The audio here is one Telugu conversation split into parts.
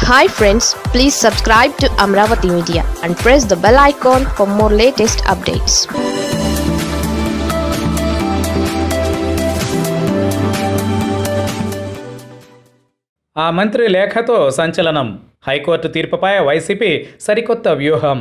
hi friends please subscribe to Amaravati Media and press the bell icon for more latest updates ఆ మంత్రి లేఖతో సంచలనం హైకోర్టు తీర్పుపై వైసీపీ సరికొత్త వ్యూహం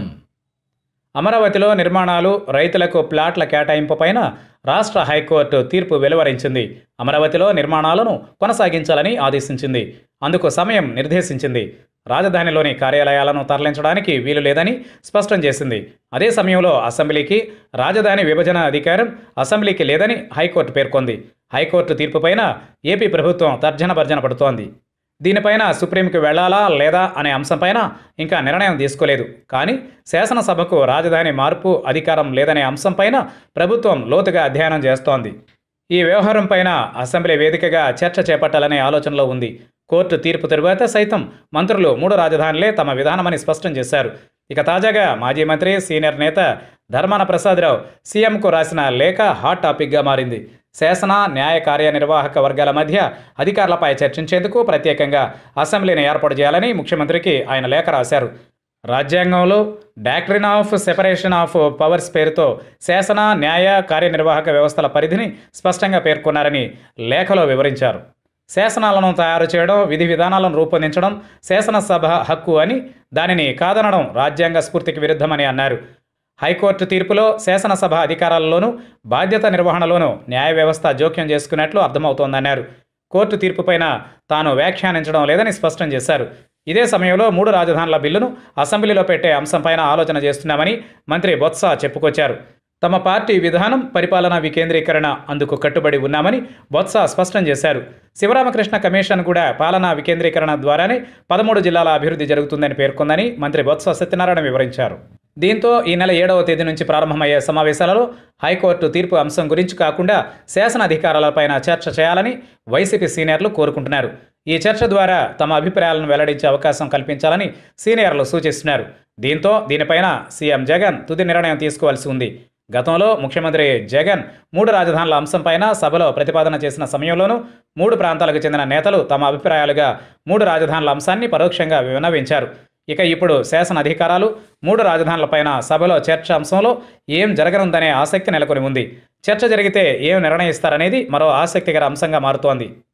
అమరావతిలో నిర్మాణాలు రైతులకు ప్లాట్ల కేటాయింపుపైన రాష్ట్ర హైకోర్టు తీర్పు వెలువరించింది అమరావతిలో నిర్మాణాలను కొనసాగించాలని ఆదేశించింది అందుకు సమయం నిర్దేశించింది రాజధానిలోని కార్యాలయాలను తరలించడానికి వీలు లేదని స్పష్టం చేసింది అదే సమయంలో అసెంబ్లీకి రాజధాని విభజన అధికారం అసెంబ్లీకి లేదని హైకోర్టు పేర్కొంది హైకోర్టు తీర్పుపైన ఏపీ ప్రభుత్వం తర్జన భర్జన పడుతోంది దీనిపైన సుప్రీంకి వెళ్లాలా లేదా అనే అంశంపైన ఇంకా నిర్ణయం తీసుకోలేదు కానీ శాసనసభకు రాజధాని మార్పు అధికారం లేదనే అంశంపైన ప్రభుత్వం లోతుగా అధ్యయనం చేస్తోంది ఈ వ్యవహారం పైన అసెంబ్లీ వేదికగా చర్చ చేపట్టాలనే ఆలోచనలో ఉంది కోర్టు తీర్పు తరువాత సైతం మంత్రులు మూడు రాజధానులే తమ విధానమని స్పష్టం చేశారు ఇక తాజాగా మాజీ మంత్రి సీనియర్ నేత ధర్మాన ప్రసాదరావు సీఎంకు రాసిన లేఖ హాట్ టాపిక్గా మారింది శాసన న్యాయ కార్యనిర్వాహక వర్గాల మధ్య అధికారులపై చర్చించేందుకు ప్రత్యేకంగా అసెంబ్లీని ఏర్పాటు చేయాలని ముఖ్యమంత్రికి ఆయన లేఖ రాశారు రాజ్యాంగంలో doctrine of separation of powers పేరుతో శాసన న్యాయ కార్యనిర్వాహక వ్యవస్థల పరిధిని స్పష్టంగా పేర్కొన్నారని లేఖలో వివరించారు శాసనాలను తయారు చేయడం విధి విధానాలను రూపొందించడం శాసనసభ హక్కు అని దానిని కాదనడం రాజ్యాంగ స్ఫూర్తికి విరుద్ధమని అన్నారు హైకోర్టు తీర్పులో శాసనసభ అధికారాలలోనూ బాధ్యత నిర్వహణలోనూ న్యాయ వ్యవస్థ జోక్యం చేసుకున్నట్లు అర్థమవుతోందన్నారు కోర్టు తీర్పుపైన తాను వ్యాఖ్యానించడం లేదని స్పష్టం చేశారు ఇదే సమయంలో మూడు రాజధానుల బిల్లును అసెంబ్లీలో పెట్టే అంశంపైన ఆలోచన చేస్తున్నామని మంత్రి బొత్స చెప్పుకొచ్చారు తమ పార్టీ విధానం పరిపాలనా వికేంద్రీకరణ అందుకు కట్టుబడి ఉన్నామని బొత్స స్పష్టం చేశారు శివరామకృష్ణ కమిషన్ కూడా పాలనా వికేంద్రీకరణ ద్వారానే పదమూడు జిల్లాల అభివృద్ధి జరుగుతుందని పేర్కొందని మంత్రి బొత్స సత్యనారాయణ వివరించారు దీంతో ఈ నెల ఏడవ తేదీ నుంచి ప్రారంభమయ్యే సమావేశాలలో హైకోర్టు తీర్పు అంశం గురించి కాకుండా శాసన అధికారాలపైన చర్చ చేయాలని వైసీపీ సీనియర్లు కోరుకుంటున్నారు ఈ చర్చ ద్వారా తమ అభిప్రాయాలను వెల్లడించే అవకాశం కల్పించాలని సీనియర్లు సూచిస్తున్నారు దీంతో దీనిపైన సీఎం జగన్ తుది నిర్ణయం తీసుకోవాల్సి ఉంది గతంలో ముఖ్యమంత్రి జగన్ మూడు రాజధానుల అంశంపైన సభలో ప్రతిపాదన చేసిన సమయంలోనూ మూడు ప్రాంతాలకు చెందిన నేతలు తమ అభిప్రాయాలుగా మూడు రాజధానుల అంశాన్ని పరోక్షంగా విన్నవించారు ఇక ఇప్పుడు శాసన అధికారాలు మూడు రాజధానులపైన సభలో చర్చ అంశంలో ఏం జరగనుందనే ఆసక్తి నెలకొని ఉంది చర్చ జరిగితే ఏం నిర్ణయిస్తారనేది మరో ఆసక్తికర అంశంగా మారుతోంది